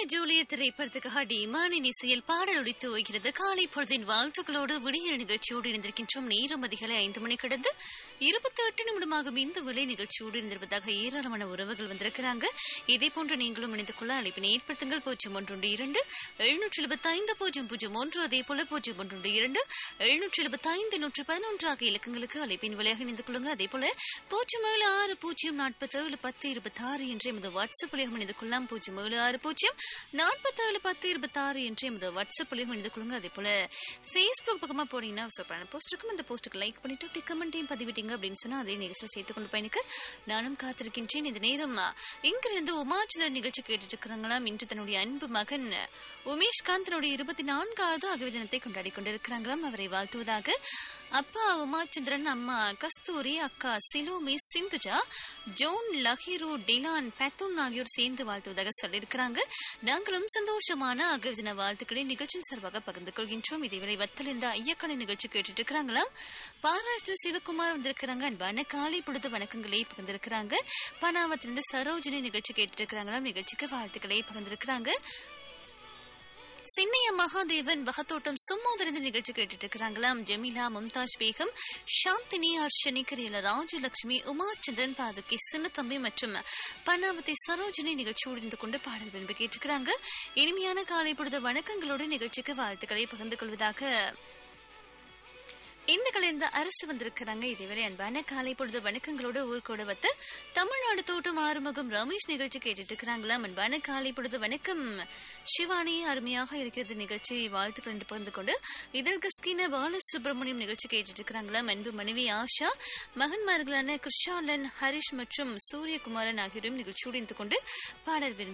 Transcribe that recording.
Juliet திரைப்படத்துக்காக டிமானின் இசையில் பாடல் ஒலித்து வருகிறது காலை பொழுதின் வாழ்த்துக்களோடு விடியல் நிகழ்ச்சியோடு இணைந்திருக்கின்றோம் நேரம் அதிகாலை ஐந்து மணி கடந்து இருபத்தி எட்டு நிமிடமாகும் இந்த விலை நிகழ்ச்சியோடு இருந்திருப்பதாக ஏராளமான உறவுகள் வந்திருக்கிறாங்க இதே போன்று நீங்களும் இணைந்து கொள்ள அழைப்பினை ஏற்படுத்துங்கள் பூஜ்ஜியம் ஒன்று இரண்டு எழுநூற்றி எழுபத்தி ஐந்து பூஜ்ஜியம் பூஜ்ஜியம் ஒன்று அதே போல பூஜ்ஜியம் ஒன்று இரண்டு எழுநூற்றி எழுபத்தி ஐந்து நூற்றி பதினொன்று ஆகிய இலக்கங்களுக்கு அழைப்பின் விலையாக இணைந்து கொள்ளுங்க அதே போல பூஜ்ஜியம் ஏழு ஆறு பூஜ்ஜியம் நாற்பத்தி ஏழு பத்து இருபத்தி ஆறு என்று எமது வாட்ஸ்அப் வழியாக இணைந்து கொள்ளலாம் பூஜ்ஜியம் ஏழு ஆறு பூஜ்ஜியம் நாற்பத்தேழு பத்து இருபத்தாறு என்று எமது வாட்ஸ்அப் வழியாக இணைந்து கொள்ளுங்க அதே போல ஃபேஸ்புக் பக்கமா போனீங்கன்னா ஒரு சூப்பரான போஸ்ட் இருக்கும் அந்த போஸ்ட்டுக்கு லைக் பண்ணிட்டு அப்படி கமெண்ட்டையும் பதிவிட்டீங்க அப்படின்னு சொன்னா அதே நிகழ்ச்சியில் சேர்த்து கொண்டு பயணிக்க நானும் காத்திருக்கின்றேன் இந்த நேரம் இங்கிருந்து உமாச்சந்திரன் நிகழ்ச்சி கேட்டுட்டு இருக்கிறாங்களாம் இன்று தன்னுடைய அன்பு மகன் உமேஷ் காந்த் தன்னுடைய இருபத்தி நான்காவது அகவை தினத்தை கொண்டாடி கொண்டிருக்கிறாங்களாம் அவரை வாழ்த்துவதாக அப்பா உமாச்சந்திரன் அம்மா கஸ்தூரி அக்கா சிலோமி சிந்துஜா ஜோன் லஹிரு டிலான் பெத்துன் ஆகியோர் சேர்ந்து வாழ்த்துவதாக சொல்லியிருக்கிறாங்க நாங்களும் சந்தோஷமான அகவை தின வாழ்த்துக்களை நிகழ்ச்சியின் சார்பாக பகிர்ந்து கொள்கின்றோம் இதேவேளை வத்தல் இந்த ஐயக்கான நிகழ்ச்சி கேட்டுட்டு இருக்கிறாங்களாம் பாராஷ்டிர சிவகுமார் வந்திருக்கிறாங்க அன்பான காலை பொழுது வணக்கங்களை பகிர்ந்திருக்கிறாங்க பனாவத்திலிருந்து சரோஜினி நிகழ்ச்சி கேட்டுட்டு இருக்கிறாங்களாம் நிகழ்ச்சிக்கு வாழ்த்துக்களை பகிர்ந்திருக்கிறாங்க சின்னைய மகாதேவன் வகத்தோட்டம் சும்மோதரந்த நிகழ்ச்சி கேட்டுட்டு இருக்கிறாங்களாம் ஜெமிலா மும்தாஜ் பேகம் சாந்தினி அர்ஷனி கரியல ராஜலட்சுமி உமாச்சந்திரன் பாதுகி சின்னத்தம்பி மற்றும் பனாவதி சரோஜினி நிகழ்ச்சியோடு இருந்து கொண்டு பாடல் விரும்பி கேட்டுக்கிறாங்க இனிமையான காலை பொழுது வணக்கங்களோடு நிகழ்ச்சிக்கு வாழ்த்துக்களை பகிர்ந்து கொள்வதாக இந்த கலைந்த அரசு வந்திருக்கிறாங்க இதேவேளை அன்பான காலை பொழுது வணக்கங்களோட ஊர்கோட வத்து தமிழ்நாடு தோட்டம் ஆறுமுகம் ரமேஷ் நிகழ்ச்சி கேட்டுட்டு இருக்கிறாங்களாம் அன்பான காலை பொழுது வணக்கம் சிவானி அருமையாக இருக்கிறது நிகழ்ச்சி வாழ்த்துக்கள் என்று பகிர்ந்து கொண்டு இதழ் கஸ்கின பாலசுப்ரமணியம் நிகழ்ச்சி கேட்டுட்டு இருக்கிறாங்களாம் அன்பு மனைவி ஆஷா மகன்மார்களான கிருஷாலன் ஹரிஷ் மற்றும் சூரியகுமாரன் ஆகியோரும் நிகழ்ச்சியோடு இருந்து கொண்டு பாடல் விரும்பி